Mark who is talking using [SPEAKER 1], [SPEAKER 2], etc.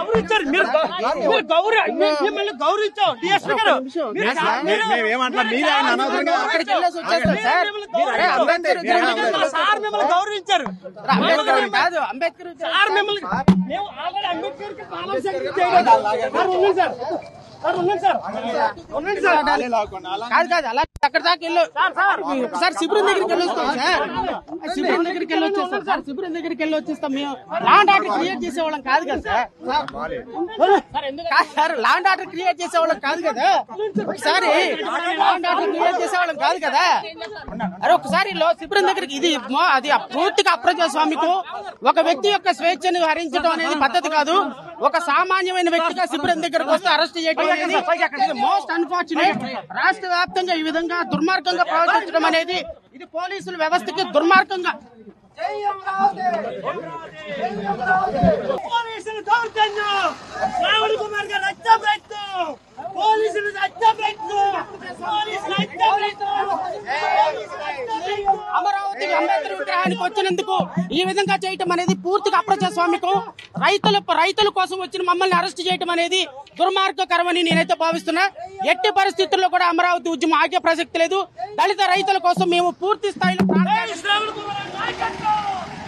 [SPEAKER 1] గౌరవించారు మీరు మీరు గౌరవ మీ- మిమ్మల్ని గౌరవించాం డిఎస్పీ గారు మీరు- మీరు-
[SPEAKER 2] మేమేమంటాం మీరే ఆయన అనవసరంగా
[SPEAKER 3] అక్కడికి వెళ్ళేసి వచ్చేస్తాం సార్
[SPEAKER 1] మిమ్మల్ని
[SPEAKER 3] అరే,
[SPEAKER 1] గౌరవించాం.
[SPEAKER 3] అంబేద్కర్ విగ్రహం దగ్గరికి
[SPEAKER 1] మిమ్మల్ని సార్ మిమ్మల్ని గౌరవించారు
[SPEAKER 3] అంబేద్కర్ కాదు అంబేద్కర్ విగ్రహం.
[SPEAKER 1] సార్ మిమ్మల్ని మేము ఆల్రెడీ అంబేద్కర్ కి పాలం సెక్రటరీ చేయడం సార్ ఉండండి సార్ సార్ ఉండండి సార్ ఉండండి సార్
[SPEAKER 3] కాదు కాదు అలా అక్కడ దాకా వెళ్ళు ఒకసారి శిబిరం దగ్గరికి వెళ్ళి వస్తాం సార్ శిబిరం దగ్గరికి వెళ్ళి వచ్చేస్తాం సార్ శిబిరం దగ్గరికి వెళ్ళి వచ్చేస్తాం మేము లాండ్ ఆర్డర్ క్రియేట్ చేసేవాళ్ళం కాదు కదా సార్ కాదు సార్ లాండ్ ఆర్డర్ క్రియేట్ చేసేవాళ్ళం కాదు కదా ఒకసారి లాండ్ ఆర్డర్ క్రియేట్ చేసేవాళ్ళం కాదు కదా అరే ఒకసారి లో శిబిరం దగ్గరికి ఇది మో- అది పూర్తిగా అప్రజాస్వామికం ఒక వ్యక్తి యొక్క స్వేచ్ఛను హరించడం అనేది పద్ధతి కాదు ఒక సామాన్యమైన వ్యక్తిగా శిబిరం దగ్గరకు వస్తే అరెస్ట్ చేయడం అనేది మోస్ట్ అన్ఫార్చునేట్ రాష్ట్ర వ్యాప్తంగా ఈ విధంగా దుర్మార్గంగా ప్రవర్తించడం అనేది ఇది పోలీసుల వ్యవస్థకి దుర్మార్గంగా
[SPEAKER 1] పోలీసులు దౌర్జన్యం శ్రావణ్ కుమార్ గారు హత్య ప్రయత్నం పోలీసులు హత్య ప్రయత్నం పోలీసులు హత్య ప్రయత్నం పోలీసులు హత్య ప్రయత్నం
[SPEAKER 3] అమరావతి అంబేద్కర్ విగ్రహానికి వచ్చినందుకు ఈ విధంగా చేయటం అనేది పూర్తిగా అప్రజాస్వామికం రైతుల రైతుల కోసం వచ్చిన మమ్మల్ని అరెస్ట్ చేయటం అనేది దుర్మార్గకరమని నేనైతే భావిస్తున్నా ఎట్టి పరిస్థితుల్లో కూడా అమరావతి ఉద్యమం ఆగే ప్రసక్తి లేదు దళిత రైతుల కోసం మేము పూర్తి స్థాయిలో ప్రాణ
[SPEAKER 1] శ్రావణ్ కుమార్ గారి నాయకత్వం